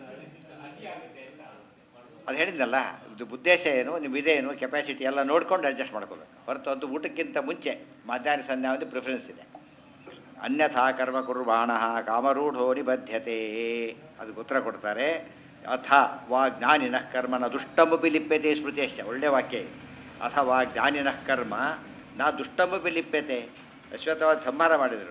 ಅದು ಹೇಳಿದ್ನಲ್ಲ ಇದು ಉದ್ದೇಶ ಏನು ನಿಮ್ಮ ಇದೇನು ಕೆಪಾಸಿಟಿ ಎಲ್ಲ ನೋಡ್ಕೊಂಡು ಅಡ್ಜಸ್ಟ್ ಮಾಡ್ಕೋಬೇಕು ಹೊರತು ಅದು ಊಟಕ್ಕಿಂತ ಮುಂಚೆ ಮಧ್ಯಾಹ್ನ ಸಂಧ್ಯಾ ಒಂದು ಪ್ರಿಫರೆನ್ಸ್ ಇದೆ ಅನ್ಯಥಾ ಕರ್ಮ ಕುರ್ಬಾಣ ಕಾಮರೂಢೋ ನಿಬದ್ಧತೆ ಅದಕ್ಕೆ ಉತ್ತರ ಕೊಡ್ತಾರೆ ಅಥ ವಾ ಜ್ಞಾನಿನಃ ಕರ್ಮನ ದುಷ್ಟಮಪಿ ಲಿಪ್ಯತೆ ಸ್ಮೃತಿಯಶ್ಚ ಒಳ್ಳೆ ವಾಕ್ಯ ಇದು. ಅಥವಾ ಜ್ಞಾನಿನಃ ಕರ್ಮ ನಾ ದುಷ್ಟಮಪಿ ಲಿಪ್ಯತೆ ಅಶ್ವತ್ಥವಾದ ಸಂಹಾರ ಮಾಡಿದರು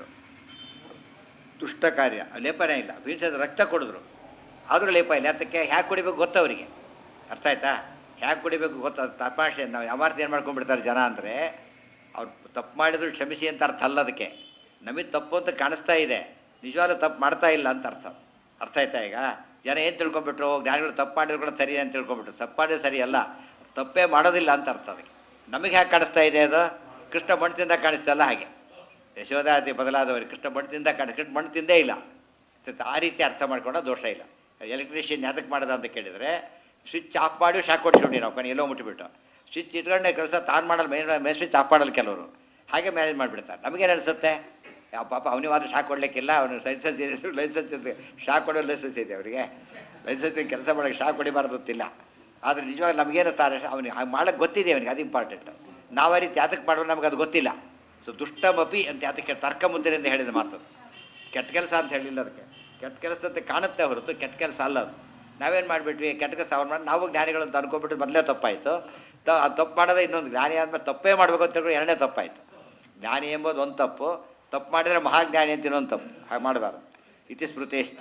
ದುಷ್ಟ ಕಾರ್ಯ ಲೇಪನೇ ಇಲ್ಲ ಬೀಸದ ರಕ್ತ ಕೊಡಿದ್ರು ಆದರೂ ಲೇಪ ಇಲ್ಲ ಅದಕ್ಕೆ ಹ್ಯಾಕೆ ಕುಡಿಬೇಕು ಗೊತ್ತವರಿಗೆ ಅರ್ಥ ಆಯ್ತಾ ಹ್ಯಾಕೆ ಕುಡಿಬೇಕು ಗೊತ್ತ ತಪಾಷೆ ನಾವು ಯಾವಾರ್ಥ ಏನು ಮಾಡ್ಕೊಂಡ್ಬಿಡ್ತಾರೆ ಜನ ಅಂದರೆ ಅವ್ರು ತಪ್ಪು ಮಾಡಿದ್ರು ಕ್ಷಮಿಸಿ ಅಂತ ಅರ್ಥ ಅಲ್ಲ ಅದಕ್ಕೆ ನಮಗೆ ತಪ್ಪು ಅಂತ ಕಾಣಿಸ್ತಾ ಇದೆ ನಿಜವಾಗ್ಲೂ ತಪ್ಪು ಮಾಡ್ತಾ ಇಲ್ಲ ಅಂತ ಅರ್ಥ ಅರ್ಥ ಆಯ್ತಾ ಈಗ ಜನ ಏನು ತಿಳ್ಕೊಂಬಿಟ್ರು ಜ್ಞಾನಿಗಳು ತಪ್ಪು ಮಾಡಿದ್ರು ಕೂಡ ಸರಿ ಅಂತ ತಿಳ್ಕೊಂಬಿಟ್ರು ತಪ್ಪು ಮಾಡಿದ್ರೆ ಸರಿ ಅಲ್ಲ ತಪ್ಪೇ ಮಾಡೋದಿಲ್ಲ ಅಂತ ಅರ್ಥ ಅದಕ್ಕೆ ನಮಗೆ ಹ್ಯಾಕೆ ಕಾಣಿಸ್ತಾ ಇದೆ ಅದು ಕೃಷ್ಣ ಮಣ್ತಿಂದ ಕಾಣಿಸ್ತಾ ಇಲ್ಲ ಹಾಗೆ ಯಶೋದಾತಿ ಬದಲಾದವರಿಗೆ ಕೃಷ್ಣ ಮಣ್ಣು ತಿಂದ ಕಾಣ ಕೃಷ್ಣ ಮಣ್ಣು ತಿಂದೇ ಇಲ್ಲ ತ- ಆ ರೀತಿ ಅರ್ಥ ಮಾಡ್ಕೊಂಡ ದೋಷ ಇಲ್ಲ ಎಲೆಕ್ಟ್ರಿಷಿಯನ್ ಯಾತಕ್ಕೆ ಮಾಡೋದು ಅಂತ ಕೇಳಿದರೆ ಸ್ವಿಚ್ ಆಫ್ ಮಾಡಿ ಶಾಕ್ ಕೊಟ್ಕೊಂಡು ನಾವು ಕೊನೆ ಎಲ್ಲೋ ಮುಟ್ಟಿಬಿಟ್ಟು ಸ್ವಿಚ್ ಇಟ್ಕೊಂಡೆ ಕೆಲಸ ತಾನು ಮಾಡಲ್ಲ ಮೇನ್ ಮೇನ್ ಸ್ವಿಚ್ ಆಫ್ ಮಾಡಲ್ಲ ಕೆಲವರು ಹಾಗೆ ಮ್ಯಾನೇಜ್ ಮಾಡಿಬಿಡ್ತಾರೆ ನಮಗೇನು ಅನಿಸುತ್ತೆ ಯಾವ ಪಾಪ ಅವನಿವಾದ್ರೂ ಶಾಕ್ ಕೊಡಲಿಕ್ಕಿಲ್ಲ ಅವನು ಲೈಸೆನ್ಸ್ ಇದೆ ಲೈಸೆನ್ಸ್ ಇದೆ ಶಾಕ್ ಕೊಡೋ ಲೈಸೆನ್ಸ್ ಇದೆ ಅವರಿಗೆ ಲೈಸೆನ್ಸ್ ಕೆಲಸ ಮಾಡೋಕ್ಕೆ ಶಾಕ್ ಹೊಡಿಬಾರ್ದು ಗೊತ್ತಿಲ್ಲ ಆದರೆ ನಿಜವಾಗ ನಮಗೇನು ತಾರೆ ಅವನಿಗೆ ಹಾಗೆ ಮಾಡೋಕ್ಕೆ ಗೊತ್ತಿದೆ ಅವನಿಗೆ ಅದು ಇಂಪಾರ್ಟೆಂಟ್ ನಾವು ಆ ರೀತಿ ಯಾತಕ್ಕೆ ಮಾಡೋದು ನಮಗೆ ಅದು ಗೊತ್ತಿಲ್ಲ ಸೊ ದುಷ್ಟಮಪಿ ಅಂತ ಯಾತಕ್ಕೆ ತರ್ಕ ಮುಂದಿನಿಂದ ಹೇಳಿದ ಮಾತು ಕೆಟ್ಟ ಕೆಲಸ ಅಂತ ಹೇಳಿಲ್ಲ ಅದಕ್ಕೆ ಕೆಟ್ಟ ಕೆಲಸ ಅಂತ ಕಾಣುತ್ತೆ ಹೊರತು ಕೆಟ್ಟ ಕೆಲಸ ಅಲ್ಲ ಅದು ನಾವೇನು ಮಾಡಿಬಿಟ್ವಿ ಕೆಟ್ಟ ಕೆಲಸ ಅವ್ರು ಮಾಡಿ ನಾವು ಜ್ಞಾನಿಗಳು ಅಂತ ಅನ್ಕೊಂಡ್ಬಿಟ್ಟು ಮೊದಲೇ ತಪ್ಪಾಯಿತು ತ ಅದು ತಪ್ಪು ಮಾಡೋದೇ ಇನ್ನೊಂದು ಜ್ಞಾನಿ ಆದ್ಮೇಲೆ ತಪ್ಪೇ ಮಾಡಬೇಕು ಅಂತ ಹೇಳಿ ಎರಡನೇ ತಪ್ಪಾಯಿತು ಜ್ಞಾನಿ ಎಂಬುದು ಒಂದು ತಪ್ಪು ತಪ್ಪು ಮಾಡಿದರೆ ಮಹಾಜ್ಞಾನಿ ಅಂತ ಇನ್ನೊಂದು ತಪ್ಪು ಹಾಗೆ ಮಾಡಬಾರ್ದು ಇತಿ ಸ್ಮೃತೇಶ್ಚ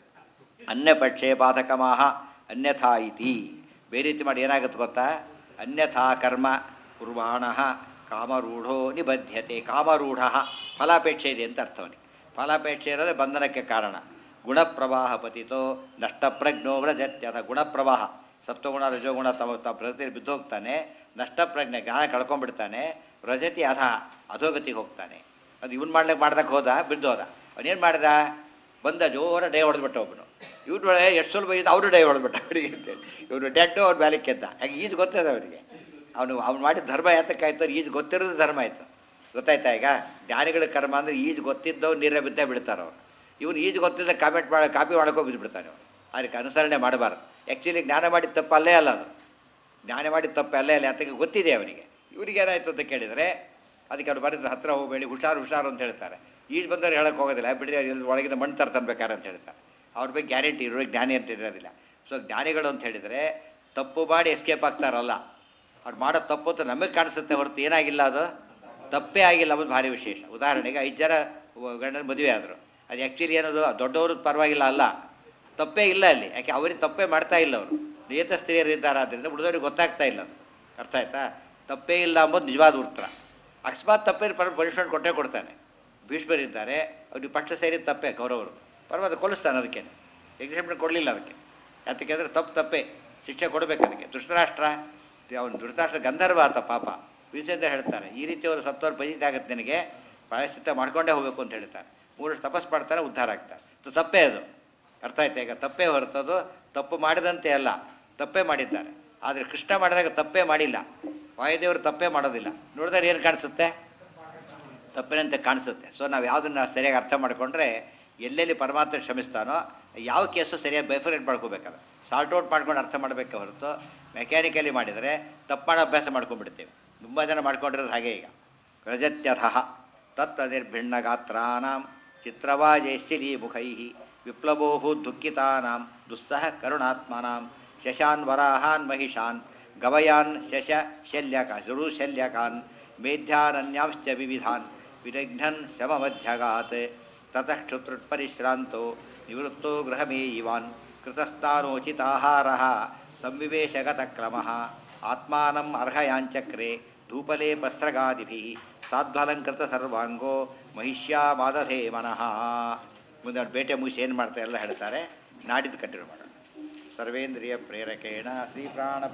ಅನ್ಯಪಕ್ಷೇ ಬಾಧಕಮಾಹ ಅನ್ಯಥಾ ಇತಿ ಬೇರೆ ರೀತಿ ಮಾಡಿ ಏನಾಗುತ್ತೆ ಗೊತ್ತಾ ಅನ್ಯಥಾ ಕರ್ಮ ಕುರ್ವಾಣ ಕಾಮರೂಢೋ ನಿಬದ್ಧತೆ ಕಾಮರೂಢ ಫಲಾಪೇಕ್ಷೆ ಇದೆ ಅಂತ ಅರ್ಥವನಿಗೆ ಫಲಾಪೇಕ್ಷೆ ಇರೋದೇ ಬಂಧನಕ್ಕೆ ಕಾರಣ ಗುಣಪ್ರವಾಹ ಪತಿತೋ ನಷ್ಟಪ್ರಜ್ಞೋ ವ್ರಜತ್ಯಥ ಗುಣಪ್ರವಾಹ ಸತ್ವಗುಣ ರಜೋಗುಣ ತಮ್ಮ ತಮ್ಮ ಪ್ರಗತಿಯಲ್ಲಿ ಬಿದ್ದು ಹೋಗ್ತಾನೆ ನಷ್ಟಪ್ರಜ್ಞೆ ಜ್ಞಾನ ಕಳ್ಕೊಂಡ್ಬಿಡ್ತಾನೆ ವ್ರಜತಿ ಅಧ ಅಧೋಗತಿಗೆ ಹೋಗ್ತಾನೆ ಅದು ಇವನು ಮಾಡ್ಲಿಕ್ಕೆ ಮಾಡ್ದಕ್ಕೆ ಹೋದ ಬಿದ್ದು ಹೋದ ಅವನೇನು ಮಾಡ್ದ ಬಂದ ಜೋರ ಡೇ ಹೊಡೆದ್ಬಿಟ್ಟ ಒಬ್ಬನು ಇವ್ರು ಎಷ್ಟು ಸುಲಭ ಇದ್ದು ಅವರು ಡೈ ಹೊಡೆದ್ಬಿಟ್ಟ ಅವರಿಗೆ ಅಂತೇಳಿ ಇವನು ಡೆಡ್ಡು ಅವ್ರ ಮೇಲೆ ಕೆದ್ದ ಯಾಕೆ ಈಜು ಗೊತ್ತದೆ ಅವರಿಗೆ ಅವನು ಅವ್ನು ಮಾಡಿದ ಧರ್ಮ ಯಾತಕ್ಕಾಯ್ತು ಅವ್ರು ಈಜು ಗೊತ್ತಿರೋದು ಧರ್ಮ ಆಯ್ತು ಗೊತ್ತಾಯ್ತಾ ಈಗ ಜ್ಞಾನಿಗಳ ಕರ್ಮ ಅಂದರೆ ಈಜು ಗೊತ್ತಿದ್ದವ್ರು ನೀರೇ ಬಿದ್ದೇ ಬಿಡ್ತಾರೆ ಅವ್ರು ಇವನು ಈಜು ಗೊತ್ತಿದ್ದ ಕಾಮೆಂಟ್ ಮಾಡಿ ಕಾಪಿ ಮಾಡ್ಕೊ ಬಿದ್ದುಬಿಡ್ತಾನೆ ಅವನು ಅದಕ್ಕೆ ಅನುಸರಣೆ ಮಾಡಬಾರ್ದು ಆ್ಯಕ್ಚುಲಿ ಜ್ಞಾನ ಮಾಡಿದ ತಪ್ಪು ಅಲ್ಲೇ ಅಲ್ಲ ಅದು ಜ್ಞಾನ ಮಾಡಿದ ತಪ್ಪು ಅಲ್ಲೇ ಅಲ್ಲ ಅದಕ್ಕೆ ಗೊತ್ತಿದೆ ಅವನಿಗೆ ಇವ್ರಿಗೆ ಏನಾಯ್ತು ಅಂತ ಕೇಳಿದರೆ ಅದಕ್ಕೆ ಅವ್ರು ಬರೆದ ಹತ್ರ ಹೋಗಬೇಡಿ ಹುಷಾರು ಹುಷಾರು ಅಂತ ಹೇಳ್ತಾರೆ ಈಜು ಬಂದವ್ರು ಹೇಳಕ್ಕೆ ಹೋಗೋದಿಲ್ಲ ಬಿಡಿ ಎಲ್ಲಿ ಒಳಗಿನ ಮಣ್ಣು ತರ್ತಾನೆ ಬೇಕಾರೆ ಅಂತ ಹೇಳ್ತಾರೆ ಅವ್ರ ಬಗ್ಗೆ ಗ್ಯಾರಂಟಿ ಇರೋ ಜ್ಞಾನಿ ಅಂತ ಇರೋದಿಲ್ಲ ಸೊ ಜ್ಞಾನಿಗಳು ಅಂತ ಹೇಳಿದರೆ ತಪ್ಪು ಮಾಡಿ ಎಸ್ಕೇಪ್ ಆಗ್ತಾರಲ್ಲ ಅವ್ರು ಮಾಡೋ ತಪ್ಪು ಅಂತ ನಮಗೆ ಕಾಣಿಸುತ್ತೆ ಹೊರತು ಏನಾಗಿಲ್ಲ ಅದು ತಪ್ಪೇ ಆಗಿಲ್ಲ ಅನ್ನೋದು ಭಾರಿ ವಿಶೇಷ ಉದಾಹರಣೆಗೆ ಐದು ಜನ ಗಂಡನ ಮದುವೆ ಆದರು ಅದು ಆ್ಯಕ್ಚುಲಿ ಏನದು ದೊಡ್ಡವರು ಪರವಾಗಿಲ್ಲ ಅಲ್ಲ ತಪ್ಪೇ ಇಲ್ಲ ಅಲ್ಲಿ ಯಾಕೆ ಅವ್ರಿಗೆ ತಪ್ಪೇ ಮಾಡ್ತಾ ಇಲ್ಲ ಅವರು ನಿಯತ ಸ್ತ್ರೀಯರು ಇದ್ದಾರೆ ಆದ್ದರಿಂದ ಉಳಿದವ್ರಿಗೆ ಗೊತ್ತಾಗ್ತಾ ಇಲ್ಲ ಅದು ಅರ್ಥ ಆಯ್ತಾ ತಪ್ಪೇ ಇಲ್ಲ ಅಂಬೋದು ನಿಜವಾದ ಉತ್ತರ ಅಕಸ್ಮಾತ್ ತಪ್ಪೇ ಪರ ಪನಿಷ್ಮೆಂಟ್ ಕೊಟ್ಟೇ ಕೊಡ್ತಾನೆ ಭೀಷ್ಮರಿದ್ದಾರೆ ಅವ್ರಿಗೆ ಪಕ್ಷ ಸೇರಿದ ತಪ್ಪೇ ಕೌರವರು ಪರವಾದ ಕೊಲಿಸ್ತಾನೆ ಅದಕ್ಕೆ ಎಕ್ಸಾಮ್ಷನ್ ಕೊಡಲಿಲ್ಲ ಅದಕ್ಕೆ ಯಾತಕ್ಕೆ ಅಂದರೆ ತಪ್ಪು ತಪ್ಪೇ ಶಿಕ್ಷೆ ಕೊಡಬೇಕು ಅದಕ್ಕೆ ಧೃತರಾಷ್ಟ್ರ ಅವನು ಧೃತರಾಷ್ಟ್ರ ಗಂಧರ್ವ ಆತ ಪಾಪ ವಿಷಯದ ಹೇಳ್ತಾನೆ ಈ ರೀತಿ ಅವರು ಸತ್ವರ ಪರಿಸ್ಥಿತಿ ಆಗುತ್ತೆ ನಿನಗೆ ಪ್ರಾಯಶ್ಚಿತ್ತ ಮಾಡ್ಕೊಂಡೇ ಹೋಗಬೇಕು ಅಂತ ಹೇಳ್ತಾರೆ ಮೂರು ವರ್ಷ ತಪಸ್ ಮಾಡ್ತಾರೆ ಉದ್ಧಾರ ಆಗ್ತಾರೆ ಅದು ತಪ್ಪೇ ಅದು ಅರ್ಥ ಆಯ್ತಾ ಈಗ ತಪ್ಪೇ ಹೊರತದು ತಪ್ಪು ಮಾಡಿದಂತೆ ಅಲ್ಲ ತಪ್ಪೇ ಮಾಡಿದ್ದಾರೆ ಆದರೆ ಕೃಷ್ಣ ಮಾಡಿದಾಗ ತಪ್ಪೇ ಮಾಡಿಲ್ಲ ವಾಯುದೇವರು ತಪ್ಪೇ ಮಾಡೋದಿಲ್ಲ ನೋಡಿದ್ರೆ ಏನು ಕಾಣಿಸುತ್ತೆ ತಪ್ಪಿನಂತೆ ಕಾಣಿಸುತ್ತೆ ಸೊ ನಾವು ಯಾವುದನ್ನ ಸರಿಯಾಗಿ ಅರ್ಥ ಮಾಡಿಕೊಂಡ್ರೆ ಎಲ್ಲೆಲ್ಲಿ ಪರಮಾತ್ಮ ಕ್ಷಮಿಸ್ತಾನೋ ಯಾವ ಕೇಸು ಸರಿಯಾಗಿ ಬೈಫರೇಟ್ ಮಾಡ್ಕೋಬೇಕದು ಸಾಲ್ಟ್ ಔಟ್ ಮಾಡ್ಕೊಂಡು ಅರ್ಥ ಮಾಡಬೇಕೆ ಹೊರತು ಮೆಕ್ಯಾನಿಕಲಿ ಮಾಡಿದರೆ ತಪ್ಪು ಮಾಡೋ ಅಭ್ಯಾಸ ಮಾಡ್ಕೊಂಡ್ಬಿಡ್ತೇವೆ ತುಂಬ ಜನ ಮಾಡ್ಕೊಂಡಿರೋದು ಹಾಗೆ ಈಗ ರಜತ್ಯಥ ತತ್ತದಿರ್ಭಿಣ್ಣ ಗಾತ್ರಾನಾಂ ಚಿತ್ರವಾಜೈಶ್ಚಲೀ ಮುಖೈ ವಿಪ್ಲವೋ ದುಃಖಿತಾನಾಂ ದುಸ್ಸಹ ಕರುಣಾತ್ಮನಾಂ ಶಶಾನ್ ವರಾಹಾನ್ ಮಹಿಷಾನ್ ಗವಯಾನ್ ಶಶ ಶಲ್ಯಕ ಶುರು ಶಲ್ಯಕಾನ್ ಮೇಧ್ಯಾನನ್ಯಾಂಶ್ಚ ವಿವಿಧಾನ್ ವಿರಘ್ನನ್ ಶಮಮಧ್ಯಗಾತ್ ತತಃ ಕ್ಷುತ್ರುತ್ಪರಿಶ್ರಾಂತೋ ನಿವೃತ್ತೋ ಗೃಹಮೇಯಿವಾನ್ ಕೃತಸ್ಥಾನೋಚಿತಾಹಾರಃ ಸಂವಿವೇಶಗತಕ್ರಮಃ ಆತ್ಮಾನಂ ಅರ್ಹಯಾಂಚಕ್ರೆ ಧೂಪಲೇಪಸ್ತ್ರಗಾದಿಭಿः ಸಾಧ್ವಲಂಕೃತ ಸರ್ವಾಂಗೋ ಮಹಿಷ್ಯಾಮಾದಧೇ ಮನಃ ಮುಂದೆ ಅವ್ರು ಬೇಟೆ ಮುಗಿಸಿ ಏನು ಮಾಡ್ತಾರೆ ಎಲ್ಲ ಹೇಳ್ತಾರೆ ನಾಡಿದ್ದು ಕಂಟಿನ್ಯೂ ಮಾಡೋಣ ಸರ್ವೇಂದ್ರಿಯ ಪ್ರೇರಕೇಣ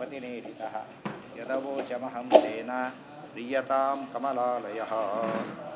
ಶ್ರೀಪ್ರಾಣಪತಿನೇರಿತಃ ಯದವೋಚಮಹಂ ತೇನ ಪ್ರೀಯತಾಂ ಕಮಲಾಲಯ